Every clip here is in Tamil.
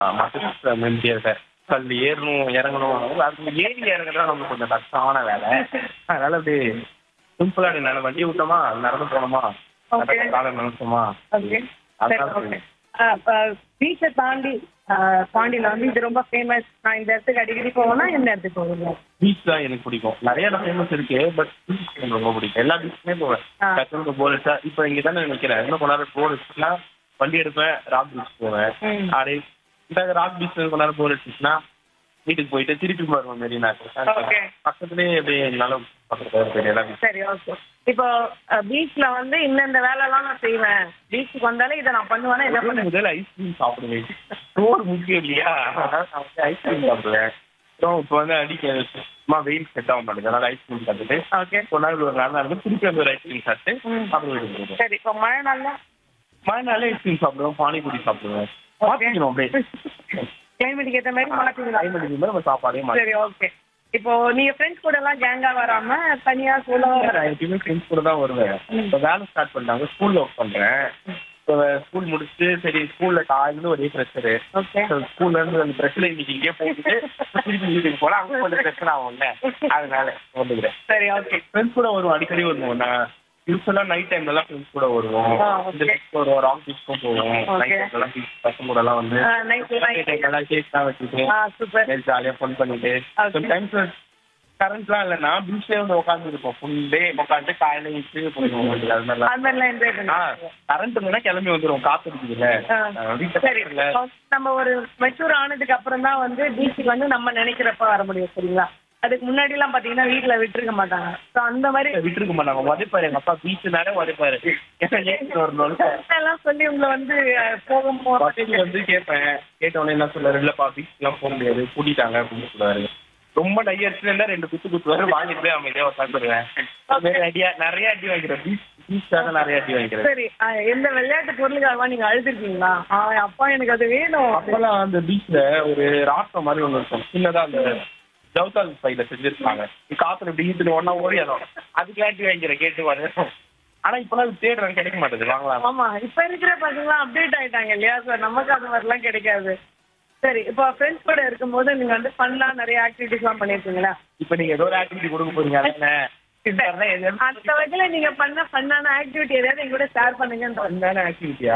மற்ற மென்டியா சார் கல் ஏறணும் இறங்கணும் அது ஏறி இறங்குறது நமக்கு கொஞ்சம் கஷ்டமான வேலை அதனால அப்படி சிம்பிளா நல்ல வண்டி விட்டோமா நடந்து போனோமா Okay. காலை நினைச்சோமா ஓகே சரி அதான் ஓகே பீச்சை தாண்டி ஆஹ், பாண்டியில வந்து இது ரொம்ப ஃபேமஸ் நான் இந்த இடத்துக்கு அடிக்கடி போவேன்னா இந்த இடத்துக்கு போவீங்க பீச் தான் எனக்கு பிடிக்கும் நிறைய இடம் ஃபேமஸ் இருக்கு பட் பீச் எனக்கு ரொம்ப பிடிக்கும் எல்லா பீச்சுமே போவேன் ஆ. டக்குனு போர் அடிச்சா இப்போ இங்கே தானே நிற்கிறேன் இன்னும் கொஞ்ச நேரம் போர் அடிச்சுன்னா வண்டி எடுப்பேன் ராக் பீச் போவேன் ம். அப்படியே இந்த ராக் பீச் கொஞ்ச நேரம் போர் அடிச்சுன்னா வீட்டுக்கு போயிட்டு திருப்பி வருவேன் மெரினாக்கு Okay. பக்கத்துலேயே அப்படியே என்னாலும் பக்கத்துல இருக்கு எல்லா பீச் சரி ஓகே இப்போ பீச்ல வந்து இந்தந்த வேலைலாம் நான் செய்வேன் பீச்சுக்கு வந்தாலே இதை நான் பண்ணுவேன்னா என்ன பண்ணுவேன் முதல்ல ஐஸ்கிரீம் சாப்பிடுவேன் சோறு முக்கியம் இல்லையா அதனால நான் வந்து ஐஸ்கிரீம் சாப்பிடுவேன் அப்புறம் இப்போ வந்து அடிக்க சும்மா வெயில் செட் ஆக மாட்டேங்குது அதனால ஐஸ்கிரீம் சாப்பிட்டுட்டு ஓகே ஒரு நாள் ஒரு நாள் நடந்து திருப்பி வந்து ஒரு ஐஸ்கிரீம் சாப்பிட்டு ம். அப்புறம் வீட்டுக்கு போயிடுவேன் சரி இப்போ மழை நாள்ல மழை நாளே ஐஸ்கிரீம் சாப்பிடுவோம் பானிபூரி சாப்பிடுவேன் மாத்திக்கணும் அப்படியே கிளைமேட்டுக்கு ஏற்ற மாதிரி மாற்றிக்கலாம் ஐம்பது நிமிடம் நம்ம சாப்பாடே மாற்றி சரி ஓகே இப்போ நீங்க ஃப்ரெண்ட்ஸ் கூட எல்லாம் கேங்கா வராம தனியா சோலோ நான் எப்பயுமே ஃப்ரெண்ட்ஸ் கூட தான் வருவேன் இப்போ வேலை ஸ்டார்ட் பண்ணிட்டாங்க ஸ்கூல்ல ஒர்க் பண்றேன் இப்போ ஸ்கூல் முடிச்சுட்டு சரி ஸ்கூல்ல காலையில ஒரே ப்ரெஷரு ஓகே ஸ்கூல்ல இருந்து அந்த பிரச்சனை இன்னைக்கு இங்கே போட்டுட்டு திருப்பி வீட்டுக்கு போனா அங்க கொஞ்சம் பிரச்சனை ஆகும்ல அதனால வந்துக்கிறேன் சரி ஓகே ஃப்ரெண்ட்ஸ் கூட வருவோம் அடிக்கடி வருவோம் நான் யூஸ்வலா நைட் டைம்ல எல்லாம் ஃப்ரெண்ட்ஸ் கூட வருவோம் ஆ, இந்த okay. பீச் வருவோம் ராங் பீச்சுக்கும் போவோம் Okay. நைட் டைம்ல எல்லாம் பீச் பசங்க கூட எல்லாம் வந்து ஆ, night night. night time எல்லாம் கேக் எல்லாம் வச்சுட்டு ஆ சூப்பர் ஜாலியா ஃபன் பண்ணிட்டு Okay. டைம்ஸ் கரண்ட்லாம் இல்லைன்னா பீச்லயே வந்து உட்காந்து இருப்போம் ஃபுல் டே உட்காந்து காலையில வச்சு போயிடுவோம் அது மாதிரிலாம் அது மாதிரிலாம் என்ஜாய் ஆ பண்ணுங்க கரண்ட் இருந்ததுன்னா கிளம்பி வந்துரும் காத்து இருக்குதுல்ல ஆ. அஹ் வீட்டு சரி பக்கத்துல நம்ம ஒரு மெச்சூர் ஆனதுக்கு அப்புறம் தான் வந்து பீச்சுக்கு வந்து நம்ம நினைக்கிறப்ப வர முடியும் சரிங்களா அதுக்கு முன்னாடி எல்லாம் பாத்தீங்கன்னா வீட்டுல விட்டுருக்க மாட்டாங்க ஸோ அந்த மாதிரி விட்டுருக்க மாட்டாங்க உதைப்பாரு எங்க அப்பா பீச்சுனாலே உதைப்பாரு ஏன்னா ஏன் வரணும் எல்லாம் சொல்லி உங்களை வந்து அஹ், போகும் பசங்க போது வந்து கேட்பேன் கேட்டவொடனே என்ன சொல்றாரு இல்லப்பா பீச் எல்லாம் போக முடியாது கூட்டிட்டாங்க அப்படின்னு சொல்லுவாரு ரொம்ப நைய அடிச்சுன்னா ரெண்டு குத்து குத்துவாரு வாங்கிட்டு போய் அமைதியா உட்காந்துருவேன் நிறைய அடியா நிறைய அடி வாங்கிக்கிறேன் பீச் பீச்சாக நிறைய அடி வாங்கிக்கிறேன் சரி அஹ், எந்த விளையாட்டு பொருளுக்காக நீங்க அழுதுருக்கீங்களா ஆ, அப்பா எனக்கு அது வேணும் அப்பெல்லாம் அந்த பீச்ல ஒரு ராட்டம் மாதிரி ஒண்ணு இருக்கும் சின்னதா அந்த ஜவுதால் பையில செஞ்சிருப்பாங்க காத்துல இப்படி ஈத்துட்டு ஒன்னா ஓடி அதோட அதுக்கு அடி வாங்கிக்கிறேன் கேட்டு வர ஆனா இப்பெல்லாம் அது தேடுறேன் கிடைக்க மாட்டேது வாங்கலாம் ஆமா இப்ப இருக்கிற பசங்களாம் அப்டேட் ஆயிட்டாங்க இல்லையா சார் நமக்கு அது மாதிரிலாம் கிடைக்காது சரி இப்போ ஃப்ரெண்ட்ஸ் கூட இருக்கும்போது நீங்க வந்து ஃபன்னா நிறைய ஆக்டிவிட்டிஸ் எல்லாம் பண்ணிருக்கீங்களா இப்ப நீங்க ஏதோ ஒரு ஆக்டிவிட்டி கொடுக்க போறீங்க அதானே இதுதான் எது- அந்த வகையில நீங்க பண்ண ஃபன்னான ஆக்டிவிட்டி ஏதாவது எங்க கூட ஷேர் பண்ணுங்கன்ற அந்தான ஆக்டிவிட்டியா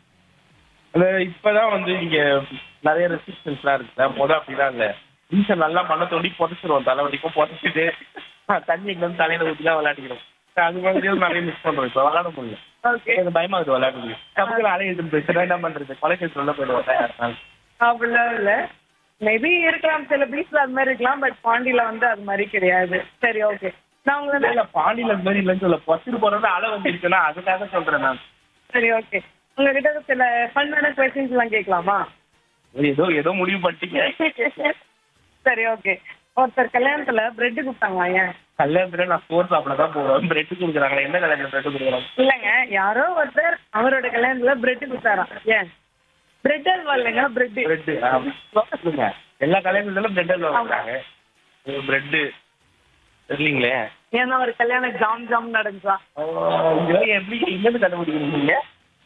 அது இப்பதான் வந்து இங்க நிறைய ரெஸ்ட்ரிக்ஷன்ஸ்லாம் இருக்குல்ல முத அப்படிலாம் இல்ல ரீசன் நல்லா மண்ணை தோண்டி புதைச்சிருவோம் தலைவலிக்கும் புதைச்சிட்டு தண்ணி இங்க வந்து தலையில ஊத்தி தான் விளையாடிக்கிறோம் அது மாதிரி நிறைய மிஸ் பண்றோம் இப்ப விளையாட முடியல ஓகே எனக்கு பயமா இருக்கு விளையாட முடியும் டப்புக்கு அலைய எடுத்து போயிட்டு என்ன பண்றது கொலைக்கு உள்ள போயிடுவோம் அப்படிலாம் இல்ல மேபி இருக்கலாம் சில பீச்ல அது மாதிரி இருக்கலாம் பட் பாண்டியில வந்து அது மாதிரி கிடையாது சரி ஓகே நான் உங்களை இல்ல பாண்டியில இந்த மாதிரி இல்லைன்னு சொல்ல பத்து போறது அலை வந்துருச்சுன்னா அதுக்காக சொல்றேன் நான் சரி ஓகே உங்ககிட்ட சில ஃபன்னான கொஸ்டின்ஸ் எல்லாம் கேட்கலாமா ஏதோ ஏதோ முடிவு பண்ணிட்டீங்க சரி ஓகே ஒருத்தர் கல்யாணத்துல பிரெட் கொடுத்தாங்களா ஏன் கல்யாணத்துல நான் சோறு சாப்பிட தான் போவேன் பிரெட் கொடுக்குறாங்களே என்ன கல்யாணம் பிரெட் கொடுக்குறாங்க இல்லைங்க யாரோ ஒருத்தர் அவரோட கல்யாணத்துல பிரெட் கொடுத்தாராம் ஏன் பிரெட் அல்வா இல்லைங்க பிரெட் பிரெட் சொல்லுங்க எல்லா கல்யாணத்திலும் பிரெட் அல்வா வைக்கிறாங்க பிரெட் இல்லைங்களே ஏன்னா ஒரு கல்யாணம் ஜாம் ஜாம் நடந்துச்சா இதெல்லாம் எப்படி எங்கிருந்து கண்டுபிடிக்கிறீங்க நீங்க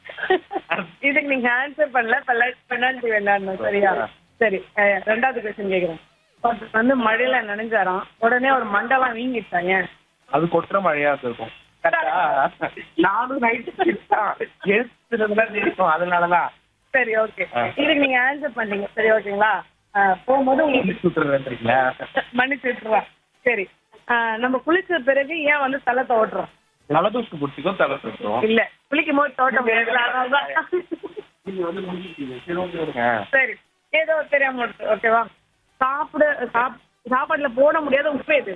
இதுக்கு நீங்க ஆன்சர் பண்ணல பெனால்டி வேண்டாம் சரியா சரி அஹ், ரெண்டாவது கொஸ்டின் கேக்குறேன் ஒருத்தர் வந்து மழையில நனைஞ்சாராம் உடனே ஒரு மண்டலம் வீங்கிட்டாங்க அது கொட்டுற மழையா இருக்கும் கரெக்டா நானும் நைட்டு எழுத்துறதுலாம் தெரியும் அதனாலதான் சரி ஓகே ஆ. இதுக்கு நீங்க ஆன்சர் பண்ணீங்க சரி ஓகேங்களா அஹ், போகும்போது உங்களுக்கு சுட்டுறேன்றீங்களா மன்னிச்சு விட்டுருவா சரி அஹ், நம்ம குளிச்ச பிறகு ஏன் வந்து தலை துவட்டுறோம் நலதோஷம் பிடிச்சிக்கோ தலை சுட்டுரும் இல்ல குளிக்கும் போது தோட்டம் முடியாது அதனாலதான் இது வந்து முடிஞ்சிட்டீங்க சரி ஓகே விடுங்க. சரி ஏதோ தெரியாம இருக்கு ஓகேவா சாப்பிட சாப் சாப்பாட்டுல போட முடியாத உப்பு எது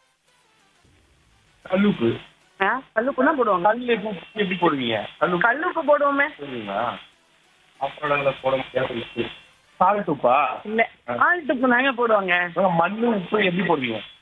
கல்லுப்பு ஆ கல்லுப்புனா போடுவாங்க கல்லு உப்பு எப்படி போடுவீங்க கல்லுப்பு கல்லுப்பு போடுவோமே போடுவீங்களா அப்புறம் போட முடியாது சால்ட் உப்பா இல்ல ஆல்ட் உப்பு தாங்க போடுவாங்க மண்ணு உப்பு எப்படி போடுவீங்க